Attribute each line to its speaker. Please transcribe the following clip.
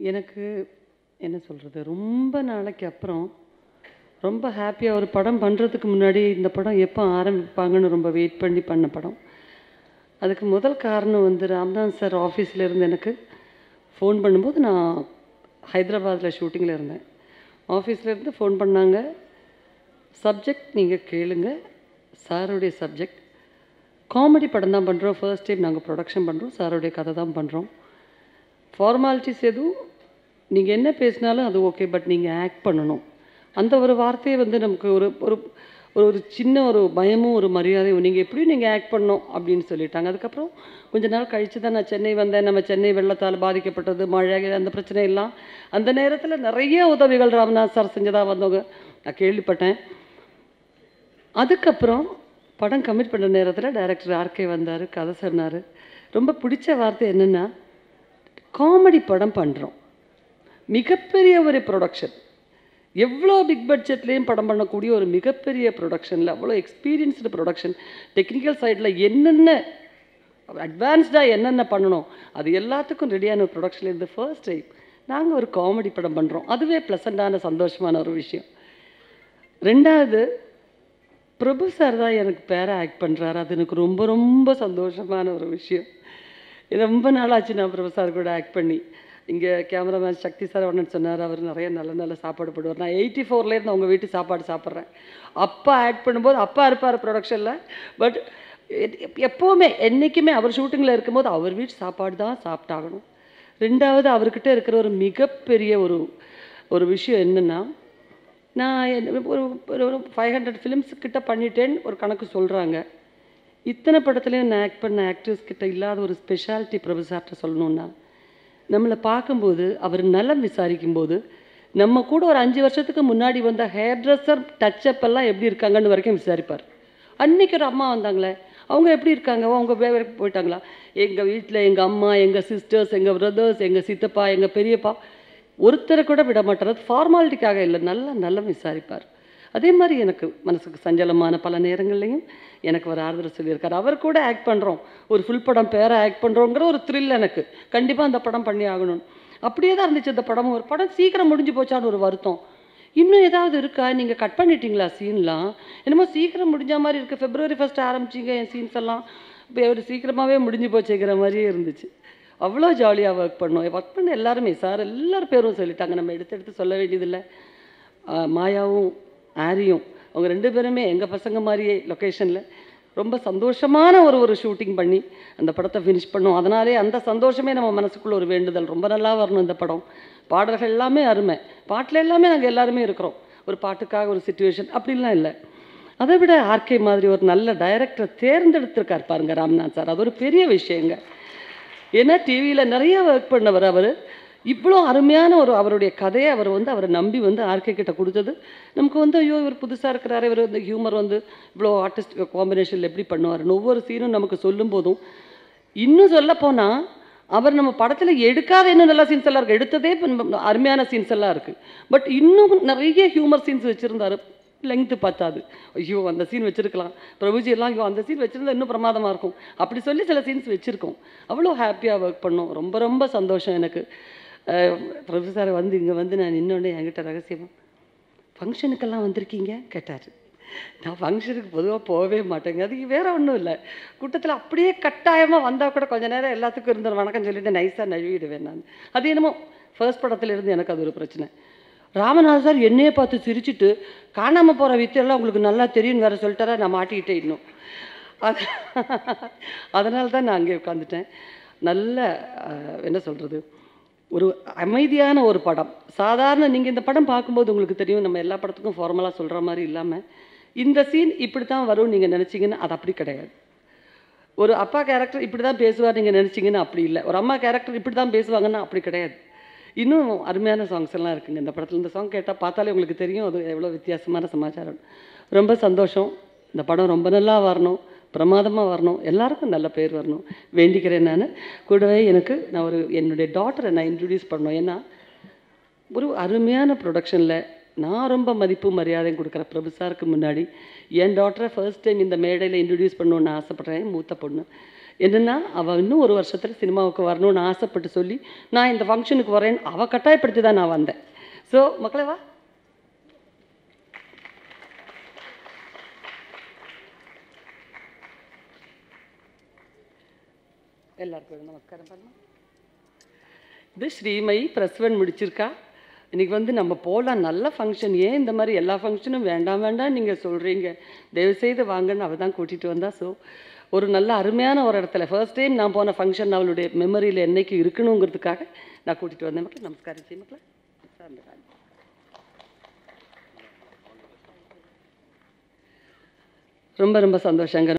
Speaker 1: எனக்கு என்ன சொல்கிறது ரொம்ப நாளைக்கு அப்புறம் ரொம்ப ஹாப்பியாக ஒரு படம் பண்ணுறதுக்கு முன்னாடி இந்த படம் எப்போ ஆரம்பிப்பாங்கன்னு ரொம்ப வெயிட் பண்ணி பண்ண படம் அதுக்கு முதல் காரணம் வந்து ராம்நாத் சார் ஆஃபீஸில் இருந்து எனக்கு ஃபோன் பண்ணும்போது நான் ஹைதராபாத்தில் ஷூட்டிங்கில் இருந்தேன் ஆஃபீஸில் இருந்து ஃபோன் பண்ணாங்க சப்ஜெக்ட் நீங்கள் கேளுங்க சாருடைய சப்ஜெக்ட் காமெடி படம் தான் பண்ணுறோம் ஃபர்ஸ்ட் டைம் நாங்கள் ப்ரொடக்ஷன் பண்ணுறோம் சாருடைய கதை தான் பண்ணுறோம் ஃபார்மாலிட்டிஸ் எதுவும் நீங்கள் என்ன பேசினாலும் அது ஓகே பட் நீங்கள் ஆக்ட் பண்ணணும் அந்த ஒரு வார்த்தையை வந்து நமக்கு ஒரு ஒரு ஒரு ஒரு சின்ன ஒரு பயமும் ஒரு மரியாதையும் நீங்கள் எப்படியும் நீங்கள் ஆக்ட் பண்ணணும் அப்படின்னு சொல்லிட்டாங்க அதுக்கப்புறம் கொஞ்ச நாள் கழித்து தான் நான் சென்னை வந்தேன் நம்ம சென்னை வெள்ளத்தால் பாதிக்கப்பட்டது மழை அந்த பிரச்சனை எல்லாம் அந்த நேரத்தில் நிறைய உதவிகள் ராமநாத் சார் செஞ்சதா வந்தவங்க நான் கேள்விப்பட்டேன் அதுக்கப்புறம் படம் கமிட் பண்ண நேரத்தில் டைரக்டர் ஆர்கே வந்தார் கதை சொன்னார் ரொம்ப பிடிச்ச வார்த்தை என்னென்னா காமெடி படம் பண்ணுறோம் மிகப்பெரிய ஒரு ப்ரொடக்ஷன் எவ்வளோ பிக் பட்ஜெட்லேயும் படம் பண்ணக்கூடிய ஒரு மிகப்பெரிய ப்ரொடக்ஷனில் அவ்வளோ எக்ஸ்பீரியன்ஸ்டு ப்ரொடக்ஷன் டெக்னிக்கல் சைடில் என்னென்ன அட்வான்ஸ்டாக என்னென்ன பண்ணணும் அது எல்லாத்துக்கும் ரெடியான ஒரு ப்ரொடக்ஷன் இருந்து ஃபர்ஸ்ட் டைம் நாங்கள் ஒரு காமெடி படம் பண்ணுறோம் அதுவே ப்ளசண்டான சந்தோஷமான ஒரு விஷயம் ரெண்டாவது பிரபு சார் தான் எனக்கு பேரை ஆக்ட் பண்ணுறாரு அது எனக்கு ரொம்ப ரொம்ப சந்தோஷமான ஒரு விஷயம் ரொம்ப நாளாச்சு நான் பிரபு சார் கூட ஆக்ட் பண்ணி இங்கே கேமராமேன் சக்தி சார் ஒன்று சொன்னார் அவர் நிறைய நல்ல நல்ல சாப்பாடு போடுவார் நான் எயிட்டி ஃபோர்லேருந்து அவங்க வீட்டு சாப்பாடு சாப்பிட்றேன் அப்பா ஆக்ட் பண்ணும்போது அப்பா இருப்பார் ப்ரொடக்ஷனில் பட் எப்போவுமே என்றைக்குமே அவர் ஷூட்டிங்கில் இருக்கும்போது அவர் வீட்டு சாப்பாடு தான் சாப்பிட்டாகணும் ரெண்டாவது அவர்கிட்ட இருக்கிற ஒரு மிகப்பெரிய ஒரு ஒரு விஷயம் என்னென்னா நான் என்ன- ஒரு ஒரு ஒரு ஃபைவ் ஹண்ட்ரட் ஃபிலிம்ஸ் கிட்ட பண்ணிட்டேன்னு ஒரு கணக்கு சொல்கிறாங்க இத்தனை படத்துலையும் நான் ஆக்ட் பண்ண ஆக்டர்ஸ் கிட்ட இல்லாத ஒரு ஸ்பெஷாலிட்டி பிரபு சார்ட்ட சொல்லணுன்னா நம்மளை பார்க்கும்போது அவர் நலம் விசாரிக்கும்போது நம்ம கூட ஒரு அஞ்சு வருஷத்துக்கு முன்னாடி வந்த ஹேர் ட்ரெஸ்ஸர் டச்சப் எல்லாம் எப்படி இருக்காங்கன்னு வரைக்கும் விசாரிப்பார் அன்னைக்கு ஒரு அம்மா வந்தாங்களே அவங்க எப்படி இருக்காங்க அவங்க வேற போயிட்டாங்களா எங்கள் வீட்டில் எங்கள் அம்மா எங்கள் சிஸ்டர்ஸ் எங்கள் பிரதர்ஸ் எங்கள் சித்தப்பா எங்கள் பெரியப்பா ஒருத்தரை கூட விட மாட்டார் ஃபார்மாலிட்டிக்காக இல்லை நல்லா நல்லா விசாரிப்பார் அதே மாதிரி எனக்கு மனசுக்கு சஞ்சலமான பல நேரங்கள்லையும் எனக்கு ஒரு ஆறுதல் சொல்லியிருக்காரு அவர் கூட ஆக்ட் பண்ணுறோம் ஒரு ஃபுல் படம் பேரை ஆக்ட் பண்ணுறோங்கிற ஒரு த்ரில் எனக்கு கண்டிப்பாக அந்த படம் பண்ணி ஆகணும் அப்படியே தான் இருந்துச்சு அந்த படம் ஒரு படம் சீக்கிரம் முடிஞ்சு போச்சான்னு ஒரு வருத்தம் இன்னும் ஏதாவது இருக்கா நீங்கள் கட் பண்ணிட்டீங்களா சீன்லாம் என்னமோ சீக்கிரம் முடிஞ்ச மாதிரி இருக்குது ஃபெப்ரவரி ஃபஸ்ட் ஆரம்பிச்சிங்க என் சீன்ஸ் எல்லாம் இப்போ ஒரு சீக்கிரமாகவே முடிஞ்சு போச்சுங்கிற மாதிரியே இருந்துச்சு அவ்வளோ ஜாலியாக ஒர்க் பண்ணோம் ஒர்க் பண்ண எல்லாருமே சார் எல்லார் பேரும் சொல்லிட்டாங்க நம்ம எடுத்து எடுத்து சொல்ல வேண்டியதில்லை ஆஹ் மாயாவும் ஆரியும் அவங்க ரெண்டு பேருமே எங்கள் பசங்க மாதிரியே லொக்கேஷனில் ரொம்ப சந்தோஷமான ஒரு ஒரு ஷூட்டிங் பண்ணி அந்த படத்தை ஃபினிஷ் பண்ணோம் அதனாலே அந்த சந்தோஷமே நம்ம மனசுக்குள்ள ஒரு வேண்டுதல் ரொம்ப நல்லா வரணும் இந்த படம் பாடல்கள் எல்லாமே அருமை பாட்டில் எல்லாமே நாங்கள் எல்லாருமே இருக்கிறோம் ஒரு பாட்டுக்காக ஒரு சுச்சுவேஷன் அப்படிலாம் இல்லை அதை விட ஆர்கே மாதிரி ஒரு நல்ல டைரக்டரை தேர்ந்தெடுத்திருக்கார் பாருங்க ராம்நாத் சார் அது ஒரு பெரிய விஷயங்க ஏன்னா டிவியில் நிறைய ஒர்க் பண்ணவர் அவர் இவ்வளோ அருமையான ஒரு அவருடைய கதையை அவர் வந்து அவரை நம்பி வந்து ஆர்கே கிட்ட கொடுத்தது நமக்கு வந்து ஐயோ இவர் புதுசாக இருக்கிறாரு இவர் வந்து ஹியூமர் வந்து இவ்வளோ ஆர்டிஸ்ட் காம்பினேஷனில் எப்படி பண்ணுவாருன்னு ஒவ்வொரு சீனும் நமக்கு சொல்லும் போதும் இன்னும் சொல்ல போனால் அவர் நம்ம படத்தில் எடுக்காத இன்னும் நல்ல சீன்ஸ் எல்லாம் இருக்குது எடுத்ததே இப்ப நம்ம அருமையான சீன்ஸ் எல்லாம் இருக்குது பட் இன்னும் நிறைய ஹியூமர் சீன்ஸ் வச்சுருந்தாரு லெங்க்த்து பார்த்தாது ஐயோ அந்த சீன் வச்சிருக்கலாம் பிரபுஜி எல்லாம் ஐயோ அந்த சீன் வச்சிருந்தா இன்னும் பிரமாதமாக இருக்கும் அப்படி சொல்லி சில சீன்ஸ் வச்சுருக்கோம் அவ்வளோ ஹாப்பியாக ஒர்க் பண்ணோம் ரொம்ப ரொம்ப சந்தோஷம் எனக்கு அஹ் பிரபு சார் வந்து இங்கே வந்து நான் நின்னோடனே என்கிட்ட ரகசியமாக ஃபங்க்ஷனுக்கெல்லாம் வந்திருக்கீங்க கேட்டார் நான் ஃபங்க்ஷனுக்கு பொதுவாக போகவே மாட்டேங்க அது வேற ஒன்றும் இல்லை கூட்டத்தில் அப்படியே கட்டாயமாக வந்தால் கூட கொஞ்ச நேரம் எல்லாத்துக்கும் இருந்த வணக்கம் சொல்லிட்டு நைஸாக நழுவிடுவேன் நான் அது என்னமோ ஃபர்ஸ்ட் படத்துல இருந்து எனக்கு அது ஒரு பிரச்சனை ராமநாத் சார் என்னையே பார்த்து சிரிச்சிட்டு காணாமல் போகிற வித்தையெல்லாம் உங்களுக்கு நல்லா தெரியும்னு வேற சொல்லிட்டாரா நான் மாட்டிக்கிட்டேன் இன்னும் அது அதனால தான் நான் அங்கே உட்காந்துட்டேன் நல்ல அஹ், என்ன சொல்கிறது ஒரு அமைதியான ஒரு படம் சாதாரண நீங்கள் இந்த படம் பார்க்கும்போது உங்களுக்கு தெரியும் நம்ம எல்லா படத்துக்கும் ஃபார்மலாக சொல்கிற மாதிரி இல்லாமல் இந்த சீன் இப்படி தான் வரும் நீங்கள் நினச்சிங்கன்னா அது அப்படி கிடையாது ஒரு அப்பா கேரக்டர் இப்படி தான் பேசுவார் நீங்கள் நினச்சிங்கன்னா அப்படி இல்லை ஒரு அம்மா கேரக்டர் இப்படி தான் பேசுவாங்கன்னா அப்படி கிடையாது இன்னும் அருமையான சாங்ஸ் எல்லாம் இருக்குங்க இந்த படத்தில் இந்த சாங் கேட்டால் பார்த்தாலே உங்களுக்கு தெரியும் அது எவ்வளோ வித்தியாசமான சமாச்சாரம் ரொம்ப சந்தோஷம் இந்த படம் ரொம்ப நல்லா வரணும் பிரமாதமாக வரணும் எல்லாருக்கும் நல்ல பேர் வரணும் வேண்டிக்கிறேன் நான் கூடவே எனக்கு நான் ஒரு என்னுடைய டாட்டரை நான் இன்ட்ரடியூஸ் பண்ணோம் ஏன்னா ஒரு அருமையான ப்ரொடக்ஷனில் நான் ரொம்ப மதிப்பு மரியாதையும் கொடுக்குற பிரபு சாருக்கு முன்னாடி என் டாட்டரை ஃபர்ஸ்ட் டைம் இந்த மேடையில் இன்ட்ரடியூஸ் பண்ணணுன்னு ஆசைப்பட்றேன் மூத்த பொண்ணு என்னென்னா அவள் இன்னும் ஒரு வருஷத்தில் சினிமாவுக்கு வரணும்னு ஆசைப்பட்டு சொல்லி நான் இந்த ஃபங்க்ஷனுக்கு வரேன்னு அவள் கட்டாயப்படுத்தி தான் நான் வந்தேன் ஸோ மக்களே வா எல்லாருக்கும் நமஸ்காரம் பண்ணலாம் இது ஸ்ரீமயி ப்ரெஸ் ஒன் முடிச்சிருக்கா இன்னைக்கு வந்து நம்ம போகலாம் நல்ல ஃபங்க்ஷன் ஏன் இந்த மாதிரி எல்லா ஃபங்க்ஷனும் வேண்டாம் வேண்டாம் நீங்கள் சொல்கிறீங்க தயவுசெய்து வாங்கன்னு அவள் தான் கூட்டிகிட்டு வந்தா ஸோ ஒரு நல்ல அருமையான ஒரு இடத்துல ஃபர்ஸ்ட் டைம் நான் போன ஃபங்க்ஷன் அவளுடைய மெமரியில் என்னைக்கு இருக்கணுங்கிறதுக்காக நான் கூட்டிகிட்டு வந்தேன் மக்கள் நமஸ்காரம் செய்ய மக்களே ரொம்ப ரொம்ப சந்தோஷங்க